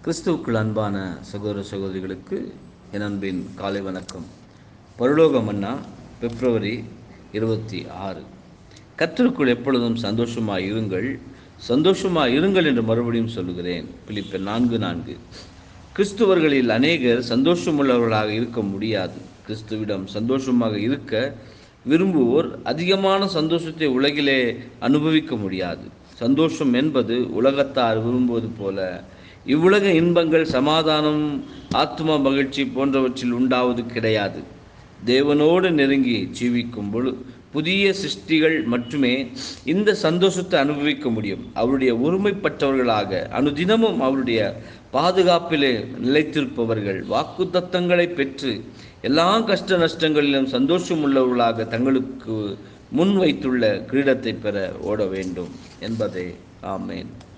கிறிஸ்துவுக்குள் அன்பான சகோதர சகோதரிகளுக்கு என் அன்பின் காலை வணக்கம் பரலோக மன்னா பிப்ரவரி இருபத்தி ஆறு கர்த்தருக்குள் எப்பொழுதும் சந்தோஷமாய் இருங்கள் சந்தோஷமாய் இருங்கள் என்று மறுபடியும் சொல்லுகிறேன் பிலிப்பர் நான்கு நான்கு கிறிஸ்துவர்களில் அநேகர் சந்தோஷமுள்ளவர்களாக இருக்க முடியாது கிறிஸ்துவிடம் சந்தோஷமாக இருக்க விரும்புவோர் அதிகமான சந்தோஷத்தை உலகிலே அனுபவிக்க முடியாது சந்தோஷம் என்பது உலகத்தார் விரும்புவது போல இவ்வுலக இன்பங்கள் சமாதானம் ஆத்ம மகிழ்ச்சி போன்றவற்றில் உண்டாவது கிடையாது தேவனோடு நெருங்கி ஜீவிக்கும் பொழு புதிய சிருஷ்டிகள் மட்டுமே இந்த சந்தோஷத்தை அனுபவிக்க முடியும் அவருடைய ஒருமைப்பட்டவர்களாக அனுதினமும் அவருடைய பாதுகாப்பிலே நிலைத்திருப்பவர்கள் வாக்கு தத்தங்களை பெற்று எல்லா கஷ்ட நஷ்டங்களிலும் சந்தோஷம் உள்ளவர்களாக தங்களுக்கு முன் வைத்துள்ள கிரீடத்தை பெற ஓட வேண்டும் என்பதே ஆமேன்